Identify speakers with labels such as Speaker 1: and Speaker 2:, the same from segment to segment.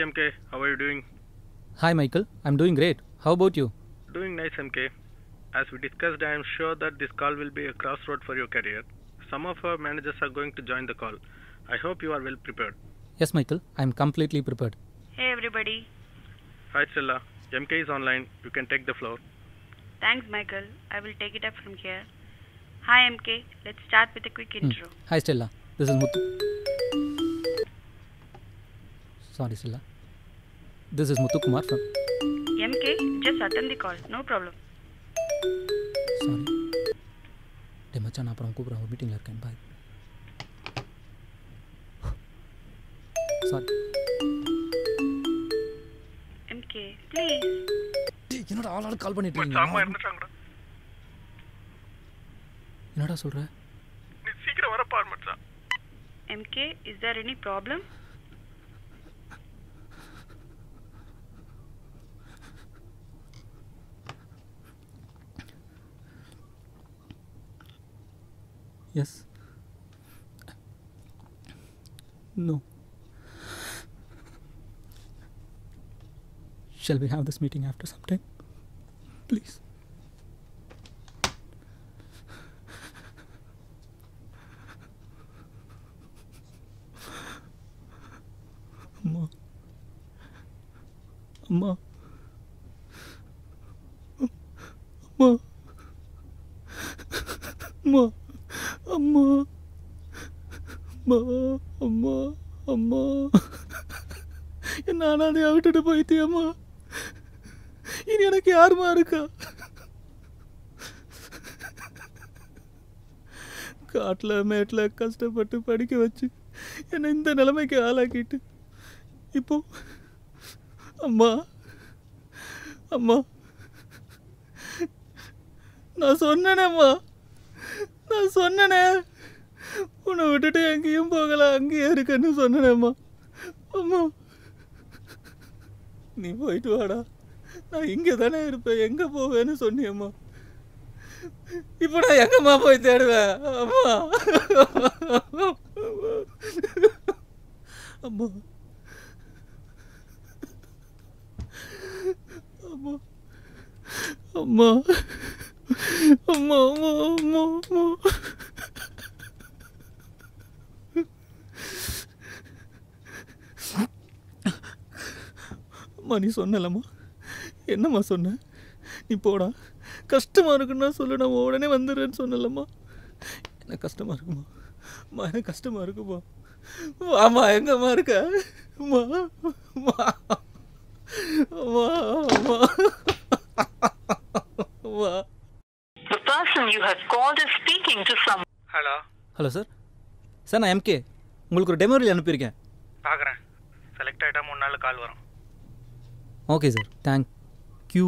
Speaker 1: MK. How are you doing?
Speaker 2: Hi, Michael. I'm doing great. How about you?
Speaker 1: Doing nice, MK. As we discussed, I am sure that this call will be a crossroad for your career. Some of our managers are going to join the call. I hope you are well prepared.
Speaker 2: Yes, Michael. I'm completely prepared.
Speaker 3: Hey everybody.
Speaker 1: Hi, Stella. MK is online. You can take the floor.
Speaker 3: Thanks, Michael. I will take it up from here. Hi, MK. Let's start with a quick
Speaker 2: Hmm.
Speaker 3: intro.
Speaker 2: Hi, Stella. This is Muthu. Sorry, Stella. This is Muthu Kumar from.
Speaker 3: MK, just attend the call. No problem.
Speaker 2: Sorry டே மச்சான் நான் அப்புறம் கூப்பிட்றேன் ஒரு மீட்டிங்கில் இருக்கேன் பாய் sorry
Speaker 3: MK, please.
Speaker 2: டேய் என்னடா ஆள் ஆள் கால் பண்ணிட்டு இருக்கீங்க
Speaker 1: இருந்துட்டாங்கடா
Speaker 2: என்னடா சொல்கிற
Speaker 1: நீ சீக்கிரம் வர பாரு மச்சான்
Speaker 3: MK, is there any problem?
Speaker 2: Yes. No. Shall we have this meeting after some time? Please. அம்மா அம்மா அம்மா அம்மா அம்மா அம்மா அம்மா அம்மா என்ன அனாதையா விட்டுட்டு போயிட்டியம்மா இனி எனக்கு யாருமா இருக்கா காட்டில் மேட்டில் கஷ்டப்பட்டு படிக்க வச்சு என்னை இந்த நிலைமைக்கு ஆளாக்கிட்டு இப்போ அம்மா அம்மா நான் சொன்னேனேம்மா நான் சொன்னனே உன்னை விட்டுட்டு எங்கேயும் போகல அங்கேயே இருக்கன்னு சொன்னேம்மா அம்மா நீ போயிட்டு வாடா நான் இங்கே தானே இருப்பேன் எங்கே போவேன்னு சொன்னியம்மா இப்போ நான் எங்கம்மா போய் தேடுவேன் அம்மா அம்மா அம்மா அம்மா அம்மா அம்மா அம்மா அம்மா அம்மா நீ சொன்னலம்மா என்னம்மா சொன்ன நீ போடா கஷ்டமாக இருக்குன்னா சொல்லு நான் உடனே வந்துடுறேன்னு சொன்னலம்மா எனக்கு கஷ்டமாக இருக்குமா அம்மா எனக்கு கஷ்டமாக இருக்குமா வாம்மா எங்கம்மா இருக்க அம்மா அம்மா அம்மா அம்மா அம்மா
Speaker 4: The person you have called is speaking to someone.
Speaker 1: Hello
Speaker 2: hello sir sir நான் எம்கே உங்களுக்கு ஒரு டெமோ ரீல் அனுப்பியிருக்கேன்
Speaker 1: பார்க்குறேன் செலக்ட் ஆகிட்டா மூணு நாள் கால் வரும்
Speaker 2: ஓகே சார் தேங்க் யூ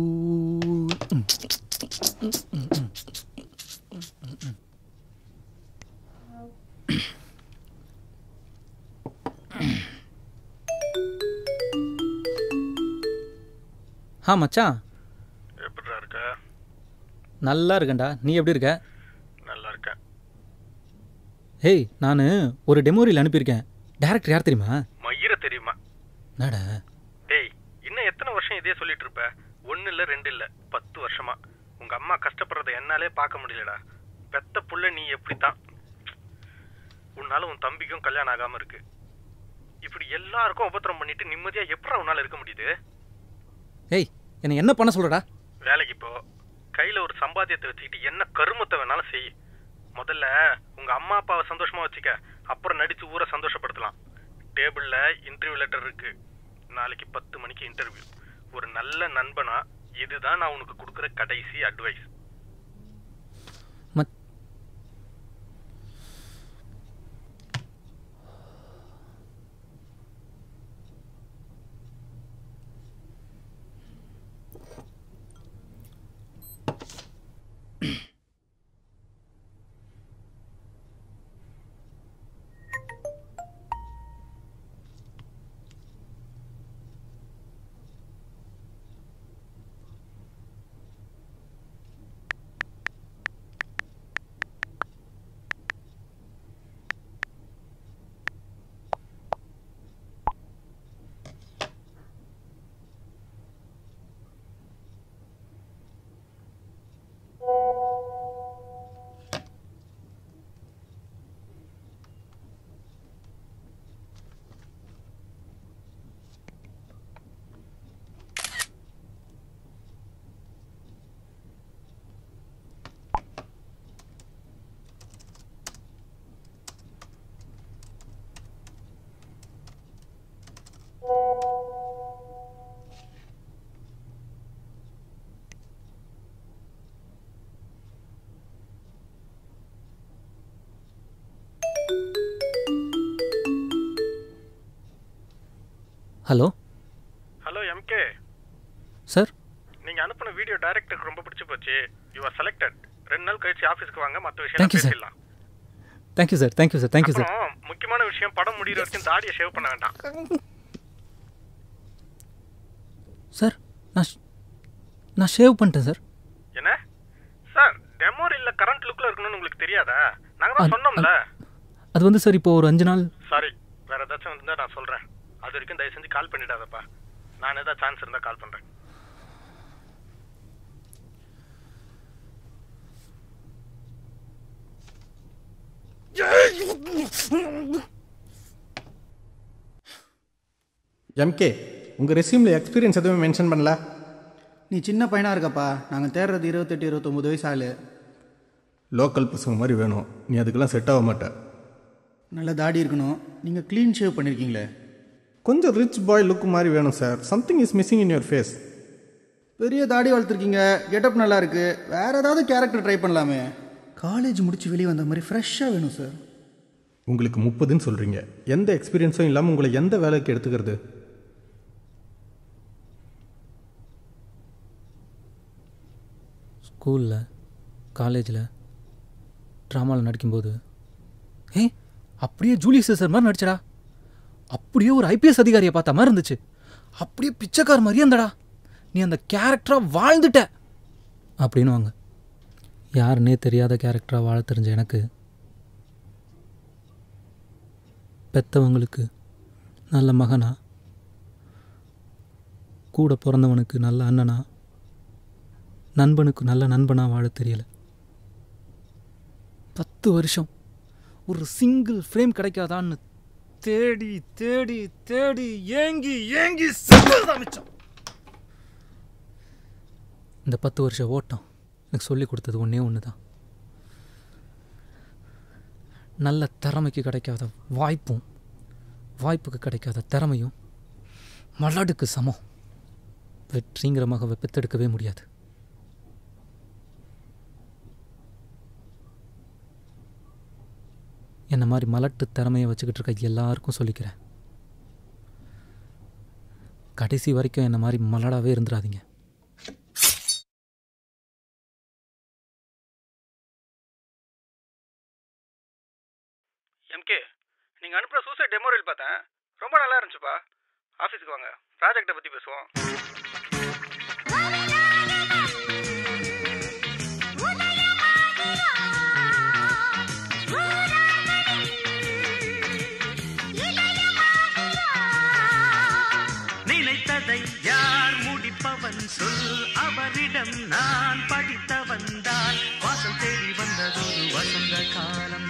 Speaker 2: ஆ மச்சான்
Speaker 1: எப்படிடா இருக்க
Speaker 2: நல்லா இருக்கேன்டா நீ எப்படி இருக்க
Speaker 1: நல்லா இருக்கேன்
Speaker 2: ஹேய் நான் ஒரு டெமோ ரீல் அனுப்பியிருக்கேன் டேரக்டர் யார் தெரியுமா
Speaker 1: மயிர தெரியுமா
Speaker 2: என்னடா
Speaker 1: டேய் இன்னும் எத்தனை வருஷம் இதே சொல்லிட்டு இருப்ப ஒன்னு இல்ல ரெண்டு இல்ல பத்து வருஷமா உங்க அம்மா கஷ்டப்படுறத என்னாலே பார்க்க முடியலடா பெத்த புள்ள நீ எப்படித்தான் உன்னால உன் தம்பிக்கும் கல்யாணம் ஆகாம இருக்கு இப்படி எல்லாருக்கும் உபத்திரம் பண்ணிட்டு நிம்மதியா எப்படி உன்னால இருக்க முடியுது
Speaker 2: ஏய் என்னை என்ன பண்ண சொல்கிறடா
Speaker 1: வேலைக்கு போ கையில ஒரு சம்பாத்தியத்தை வச்சுக்கிட்டு என்ன கருமத்தை வேணாலும் செய் முதல்ல உங்க அம்மா அப்பாவை சந்தோஷமா வச்சுக்க அப்புறம் நடிச்சு ஊரை சந்தோஷப்படுத்தலாம் டேபிள்ல இன்டர்வியூ லெட்டர் இருக்கு நாளைக்கு பத்து மணிக்கு இன்டர்வியூ ஒரு நல்ல நண்பனா இதுதான் நான் உனக்கு கொடுக்குற கடைசி advice
Speaker 2: much hello
Speaker 1: hello MK
Speaker 2: sir
Speaker 1: நீங்க அனுப்பின வீடியோ டைரக்டருக்கு ரொம்ப பிடிச்சு போச்சு யூ ஆர் செலக்டட் ரெண்டு நாள் கழிச்சு ஆஃபீஸ்க்கு வாங்க மற்ற விஷயம்
Speaker 2: Thank you, sir.
Speaker 1: பேசிடலாம்
Speaker 2: thank you sir thank you sir thank you sir
Speaker 1: அப்புறம் முக்கியமான விஷயம் படம் முடிகிற வரைக்கும் தாடியை ஷேவ் பண்ண வேண்டாம்
Speaker 2: சார் நான் ஷ்- நான் ஷேவ் பண்ணிட்டேன் சார்
Speaker 1: என்ன சார் டெமோ இல்ல கரண்ட் லுக்ல இருக்கணும்னு உங்களுக்கு தெரியாதா நாங்க தான்
Speaker 2: அது-
Speaker 1: சொன்னோம்ல
Speaker 2: அது வந்து சார் இப்போ ஒரு அஞ்சு நாள்
Speaker 1: சாரி வேற ஏதாச்சும் இருந்தா நான் சொல்றேன் அது வரைக்கும் தயவு செஞ்சு கால் பண்ணிடாதப்பா நான் ஏதாவது சான்ஸ் இருந்தா கால் பண்றேன்
Speaker 5: எம்கே உங்கள் ரெஸ்யூமில் எக்ஸ்பீரியன்ஸ் எதுவும் மென்ஷன் பண்ணல
Speaker 6: நீ சின்ன பையனாக இருக்கப்பா நாங்கள் தேடுறது இருபத்தெட்டு இருபத்தொம்போது வயசு ஆளு
Speaker 5: லோக்கல் பசங்க மாதிரி வேணும் நீ அதுக்கெல்லாம் செட் ஆக மாட்ட
Speaker 6: நல்ல தாடி இருக்கணும் நீங்கள் க்ளீன் ஷேவ் பண்ணியிருக்கீங்களே
Speaker 5: கொஞ்சம் ரிச் பாய் லுக் மாதிரி வேணும் sir something is missing in your face
Speaker 6: பெரிய தாடி வளர்த்துருக்கீங்க கெட்டப் நல்லா இருக்கு வேற ஏதாவது கேரக்டர் ட்ரை பண்ணலாமே காலேஜ் முடிச்சு வெளியே வந்த மாதிரி ஃப்ரெஷ்ஷாக வேணும் சார்
Speaker 5: உங்களுக்கு முப்பதுன்னு சொல்கிறீங்க எந்த எக்ஸ்பீரியன்ஸும் இல்லாமல் உங்களை எந்த வேலைக்கு எடுத்துக்கிறது
Speaker 2: ஸ்கூலில் காலேஜில் ட்ராமாவில் நடிக்கும்போது ஏய் அப்படியே ஜூலியஸ் சார் மாதிரி நடிச்சடா அப்படியே ஒரு ஐபிஎஸ் அதிகாரியை பார்த்த மாதிரி இருந்துச்சு அப்படியே பிச்சைக்கார மாதிரியே இருந்தடா நீ அந்த கேரக்டராக வாழ்ந்துட்ட அப்படின்னுவாங்க யாருன்னே தெரியாத கேரக்டராக வாழ தெரிஞ்ச எனக்கு பெத்தவங்களுக்கு நல்ல மகனா கூட பிறந்தவனுக்கு நல்ல அண்ணனா நண்பனுக்கு நல்ல நண்பனா வாழ தெரியல பத்து வருஷம் ஒரு சிங்கிள் ஃப்ரேம் கிடைக்காதான்னு தேடி தேடி தேடி ஏங்கி ஏங்கி செத்ததுதான் மிச்சம் இந்த பத்து வருஷ ஓட்டம் எனக்கு சொல்லி கொடுத்தது ஒன்றே ஒன்று தான் நல்ல திறமைக்கு கிடைக்காத வாய்ப்பும் வாய்ப்புக்கு கிடைக்காத திறமையும் மலடுக்கு சமம் வெற்றிங்கிற மகவை பெத்தெடுக்கவே முடியாது என்ன மாதிரி மலட்டு திறமையை வச்சுக்கிட்டு இருக்க எல்லாருக்கும் சொல்லிக்கிறேன் கடைசி வரைக்கும் என்ன மாதிரி மலடாவே இருந்துடாதீங்க
Speaker 1: எம்கே நீங்க அனுப்புற சூசைட் டெமோ ரீல் பார்த்தேன் ரொம்ப நல்லா இருந்துச்சுப்பா ஆஃபீஸ்க்கு வாங்க ப்ராஜெக்ட்டை பத்தி பேசுவோம்
Speaker 7: நினைத்ததை யார் முடிப்பவன் சொல் அவரிடம் நான் படித்தவன் தான் வாசல் தேடி வந்ததொரு வசந்த காலம்